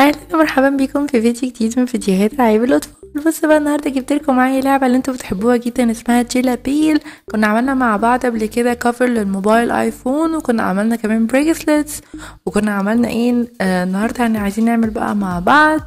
اهلا ومرحبا بكم في فيديو جديد من فيديوهات عيب الاطفال بصوا بقى النهارده جبت لكم معايا لعبه اللي انتوا بتحبوها جدا اسمها تشيلا بيل كنا عملنا مع بعض قبل كده كفر للموبايل ايفون وكنا عملنا كمان بريسلتس وكنا عملنا ايه آه النهارده يعني عايزين نعمل بقى مع بعض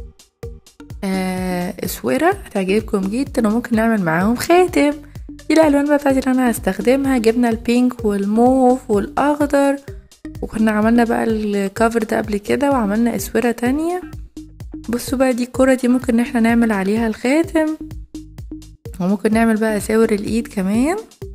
آه اسوره هتعجبكم جدا وممكن نعمل معاهم خاتم دي الالوان بقى بتاعتي اللي انا هستخدمها جبنا البينك والموف والاخضر وكنا عملنا بقى الكفر ده قبل كده وعملنا اسورة تانية بصوا بقى دي الكرة دي ممكن ان احنا نعمل عليها الخاتم وممكن نعمل بقى اساور الايد كمان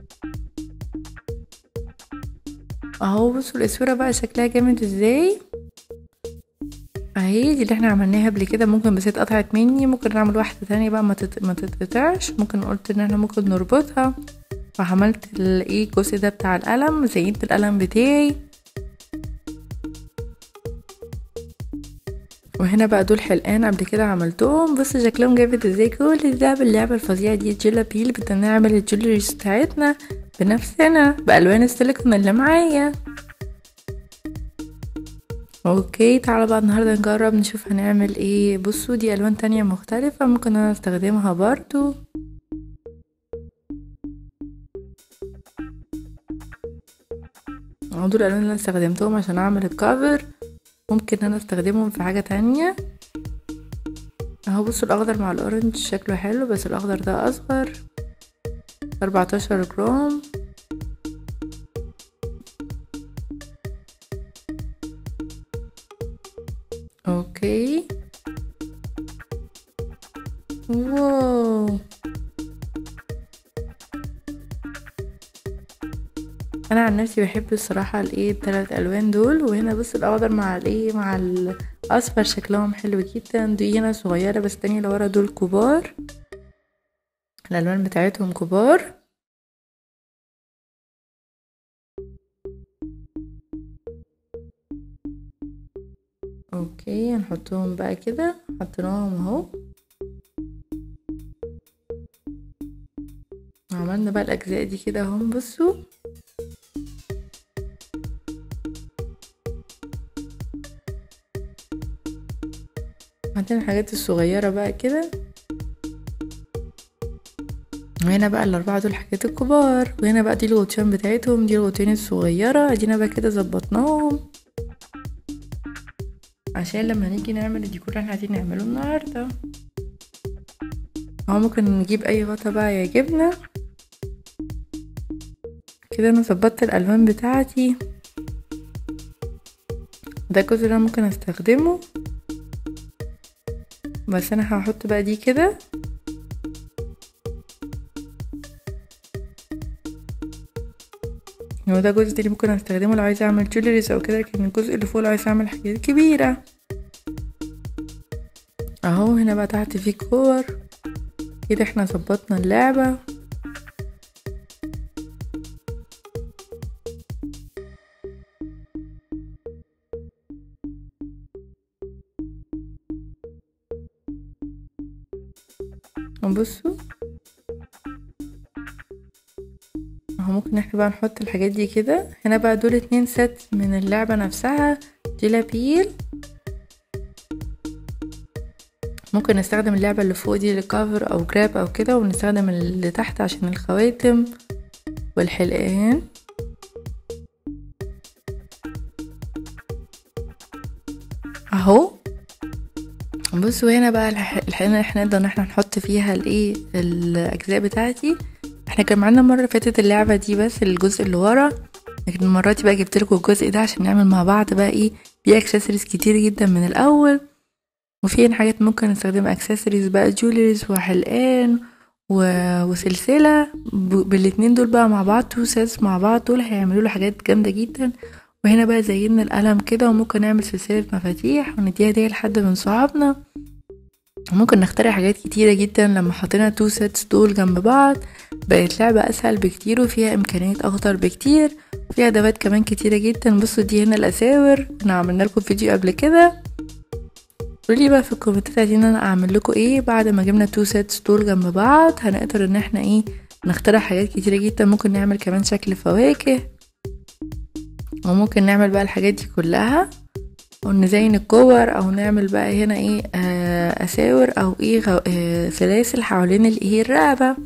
اهو بصوا الاسورة بقى شكلها جامد ازاي اهي دي اللي احنا عملناها قبل كده ممكن بس اتقطعت مني ممكن نعمل واحدة تانية بقى ما, تت... ما تتقطعش ممكن قلت ان احنا ممكن نربطها فعملت الايه الجزء ده بتاع القلم زينت القلم بتاعي وهنا بقى دول حلقان قبل كده عملتهم بص شكلهم جامد ازاي كل ده باللعبة الفظيعة دي جيلا بيل بدنا نعمل الجولريز بتاعتنا بنفسنا بألوان السيليكون اللي معايا اوكي تعالى بقى النهاردة نجرب نشوف هنعمل ايه بصوا دي الوان تانية مختلفة ممكن انا استخدمها برضو دول الالوان اللي انا استخدمتهم عشان اعمل الكفر ممكن انا استخدمهم في حاجة تانية اهو بصوا الاخضر مع الاورنج شكله حلو بس الاخضر ده اصغر اربعتاشر جرام اوكي واو انا عن نفسي بحب الصراحه الايه الثلاث الوان دول وهنا بص الاخضر مع الايه مع الاصفر شكلهم حلو جدا دي هنا صغيره بس التانية اللي ورا دول كبار الالوان بتاعتهم كبار اوكي هنحطهم بقى كده حطيناهم اهو عملنا بقى الاجزاء دي كده اهم بصوا عندنا الحاجات الصغيرة بقى كده وهنا بقى الأربعة دول الحاجات الكبار وهنا بقى دي الغطيان بتاعتهم دي الغطيان الصغيرة ادينا بقى كده ظبطناهم عشان لما نيجي نعمل الديكور اللي احنا عايزين نعمله النهاردة او ممكن نجيب اي غطا بقى يعجبنا كده انا ظبطت الالوان بتاعتي ده الجزء اللي انا ممكن استخدمه بس انا هحط بقى دي كده هو ده الجزء اللي ممكن استخدمه لو عايزه اعمل جولريز او كده لكن الجزء اللي فوق لو عايزه اعمل حاجات كبيره اهو هنا بقى تحت في كور كده احنا ظبطنا اللعبه بصوا اهو ممكن احنا بقى نحط الحاجات دي كده هنا بقى دول اتنين ست من اللعبة نفسها جيلابيل ممكن نستخدم اللعبة اللي فوق دي للكفر او جراب او كده ونستخدم اللي تحت عشان الخواتم والحلقان اهو بصوا هنا بقى الحقيقة احنا نقدر ان احنا نحط فيها الايه الاجزاء بتاعتي احنا كان معانا المره اللي فاتت اللعبه دي بس الجزء اللي ورا لكن المره دي بقى جبت لكم الجزء ده عشان نعمل مع بعض بقى ايه في اكسسوارز كتير جدا من الاول وفي حاجات ممكن نستخدم اكسسوارز بقى جولريز وحلقان و... وسلسله ب... بالاتنين دول بقى مع بعض تو سيتس مع بعض دول هيعملوا له حاجات جامده جدا وهنا بقى زينا القلم كده وممكن نعمل سلسلة مفاتيح ونديها دي لحد من صحابنا وممكن نخترع حاجات كتيرة جدا لما حطينا تو سيتس دول جنب بعض بقت لعبة أسهل بكتير وفيها إمكانيات أكتر بكتير وفيها أدوات كمان كتيرة جدا بصوا دي هنا الأساور كنا عملنا لكم فيديو قبل كده قولي بقى في الكومنتات عايزين انا اعمل لكم ايه بعد ما جبنا تو سيتس دول جنب بعض هنقدر ان احنا ايه نخترع حاجات كتيرة جدا ممكن نعمل كمان شكل فواكه وممكن نعمل بقى الحاجات دي كلها ونزين الكور او نعمل بقى هنا ايه آه اساور او ايه غو... آه سلاسل حوالين الايه الرقبة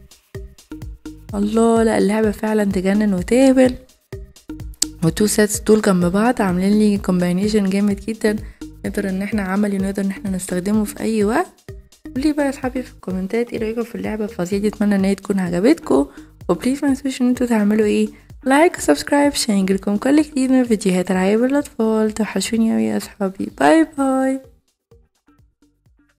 الله لا اللعبة فعلا تجنن وتهبل وتو سيتس دول جنب بعض عاملين لي كومباينيشن جامد جدا نقدر ان احنا عملي نقدر ان احنا نستخدمه في اي وقت قولي بقى يا اصحابي في الكومنتات ايه رايكم في اللعبه الفظيعه دي اتمنى ان هي تكون عجبتكم وبليز ما تنسوش ان انتوا تعملوا ايه لايك وسبسكرايب عشان يجيلكم كل جديد من فيديوهات العاب الاطفال توحشوني اوي يا اصحابي باي باي